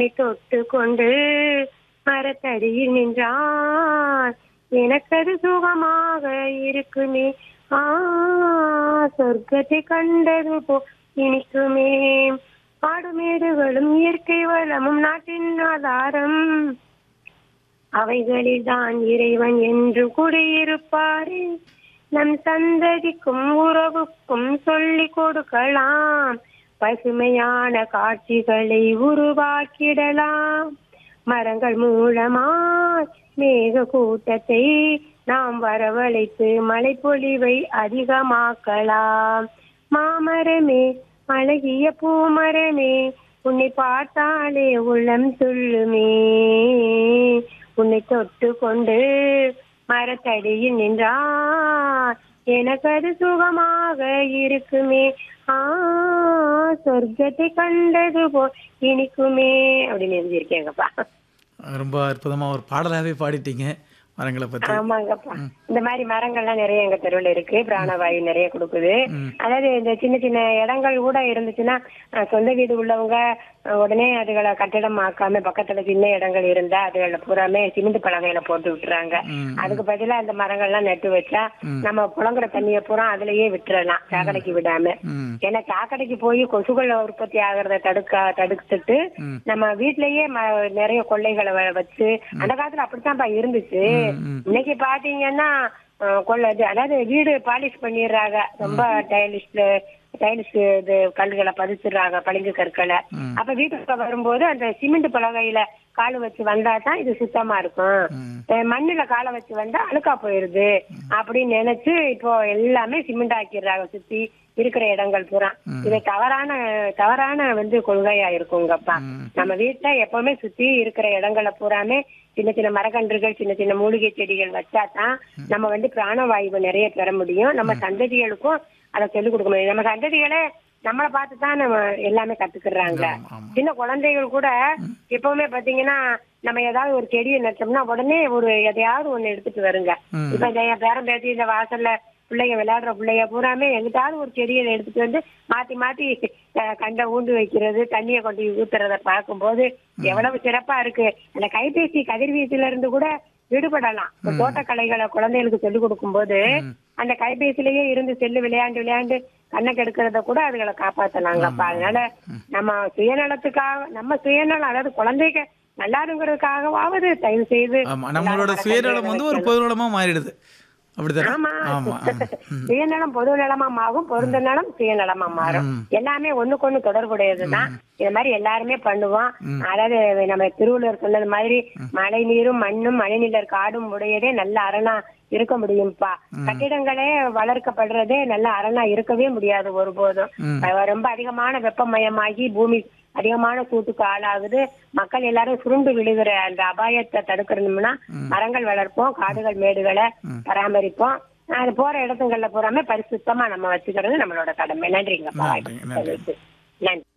உன்னை தொட்டு கொண்டு மரத்தடியில் நின்றான் எனக்கது சுகமாக இருக்குமே ஆ சொர்க்கத்தை கண்டது போ இனிக்குமே காடுமேடுகளும் இயற்கை வளமும் நாட்டின் ஆதாரம் அவைகளில் தான் இறைவன் என்று குடியிருப்பாரே நம் சந்ததிக்கும் உறவுக்கும் சொல்லிக் கொடுக்கலாம் பசுமையான காட்சிகளை உருவாக்கிடலாம் மரங்கள் மூலமாய் மேக கூட்டத்தை நாம் வரவழைத்து மழைப்பொழிவை அதிகமாக்கலாம் மாமரமே அழகிய பூமரமே உன்னை பார்த்தாலே உள்ளம் சொல்லுமே உன்னை தொட்டு கொண்டு மரத்தடியில் நின்றான் எனக்கு அது சுகமாக இருக்குமே ஆ சொர்க்கத்தை கண்டது போ இனிக்குமே அப்படின்னு எழுதியிருக்கேங்கப்பா ரொம்ப அற்புதமா ஒரு பாடலாவே பாடிட்டீங்க மரங்களை பத்தி ஆமாங்கப்பா இந்த மாதிரி மரங்கள்லாம் நிறைய எங்க தெருவுல இருக்கு பிராணவாயு நிறைய கொடுக்குது அதாவது இந்த சின்ன சின்ன இடங்கள் கூட இருந்துச்சுன்னா அஹ், சொந்த வீடு உள்ளவங்க அஹ், உடனே அதுகளை கட்டிடம் ஆக்காம பக்கத்துல சின்ன இடங்கள் இருந்தா அதுகளை பூராமே சிமெண்ட் பலகையில போட்டு விட்டுறாங்க ம். அதுக்கு பதிலா அந்த மரங்கள்லாம் நட்டு வச்சா நம்ம புழங்குற தண்ணியை பூரா அதுலயே விட்டுறலாம் சாக்கடைக்கு விடாம ம் ஏன்னா சாக்கடைக்கு போய் கொசுகள் உற்பத்தி ஆகுறத தடுக்க தடுத்துட்டு ம். நம்ம வீட்லயே ம- நிறைய கொள்ளைகளை வ- வச்சு அந்த காலத்துல அப்படித்தான்ப்பா இருந்துச்சு ம். இன்னைக்கு பாத்தீங்கன்னா அஹ், கொள்ளை இது அதாவது வீடு பாலிஷ் பண்ணிடுறாங்க ரொம்ப டைலிஷ்ல டைலிஷ் இது கல்லுகளை பதிச்சிடுறாங்க பளிங்கு கற்களை ம். அப்ப வீட்டுக்கு வரும்போது அந்த சிமெண்ட் பலகையில கால் வச்சு வந்தா தான் இது சுத்தமா இருக்கும் ம். அஹ் மண்ணுல காலை வச்சு வந்தா அழுக்கா போயிருது அப்படின்னு நினைச்சு இப்போ எல்லாமே சிமெண்ட் ஆக்கிடுறாங்க சுத்தி இருக்கிற இடங்கள் பூரா இது தவறான தவறான வந்து கொள்கையா இருக்குங்கப்பா ம். நம்ம வீட்டுல எப்பவுமே சுத்தி இருக்கிற இடங்களை பூராமே சின்ன சின்ன மரக்கன்றுகள் சின்ன சின்ன மூலிகை செடிகள் வச்சா தான் நம்ம வந்து பிராணவாயுவை நிறைய பெற முடியும் நம்ம சந்ததிகளுக்கும் அதை சொல்லிக் கொடுக்க முடியும் நம்ம சந்ததிகளே நம்மளை பார்த்து தான் நம்ம எல்லாமே கத்துக்கிறாங்க ஆமா, ஆமா. சின்ன குழந்தைகள் கூட எப்பவுமே பாத்தீங்கன்னா நம்ம ஏதாவது ஒரு செடியை நட்டோம்னா உடனே ஒரு எதையாவது ஒண்ணு எடுத்துட்டு வருங்க ம். இப்ப இந்த என் பேரன் பேத்தி இந்த வாசல்ல பிள்ளைங்க விளையாடுற பிள்ளைங்க பூராமே எங்கிட்டாவது ஒரு செடியை எடுத்துட்டு வந்து மாத்தி மாத்தி அஹ், கண்டை ஊண்டு வைக்கிறது தண்ணியை கொண்டு ஊத்துறத பார்க்கும்போது எவ்வளவு சிறப்பா இருக்கு அந்த கைபேசி கதிர்வீச்சுல இருந்து கூட விடுபடலாம் இப்ப தோட்டக்கலைகளை குழந்தைகளுக்கு சொல்லிக் கொடுக்கும்போது அந்த கைபேசிலேயே இருந்து செல்லு விளையாண்டு விளையாண்டு கண்ணை கெடுக்கிறத கூட அதுகளை காப்பாத்தலாங்கப்பா அதனால நம்ம சுயநலத்துக்காக நம்ம சுயநலம் அதாவது குழந்தைங்க நல்லாருங்கிறதுக்காகவாவது தயவு செய்து ஆமா நம்மளோட சுயநலம் வந்து ஒரு பொதுநலமா மாறிடுது அப்படிதானே ஆமா ஆமா ஆமா சுயநலம் பொது நலமா மாறும் பொருந்த நலம் சுயநலமா மாறும் எல்லாமே ஒண்ணுக்கு ஒண்ணு தொடர்புடையதுதான் இது மாதிரி எல்லாருமே பண்ணுவோம் அதாவது நம்ம திருவள்ளுவர் சொன்னது மாதிரி மழை நீரும் மண்ணும் மழைநீர் காடும் உடையதே நல்ல அரணா இருக்க முடியும்ப்பா கட்டிடங்களே வளர்க்கப்படுறதே நல்ல அரணா இருக்கவே முடியாது ஒருபோதும் அஹ் ரொம்ப அதிகமான வெப்பமயமாகி பூமி அதிகமான சூட்டுக்கு ஆளாகுது மக்கள் எல்லாரும் சுருண்டு விழுகிற அந்த அபாயத்தை தடுக்கணும்னா மரங்கள் வளர்ப்போம் காடுகள் மேடுகளை பராமரிப்போம் அது போற இடத்துங்கள்ல பூராமே பரிசுத்தமா நம்ம வச்சுக்கிறது நம்மளோட கடமை நன்றிங்கப்பா நன்றி, நன்றி. நன்றி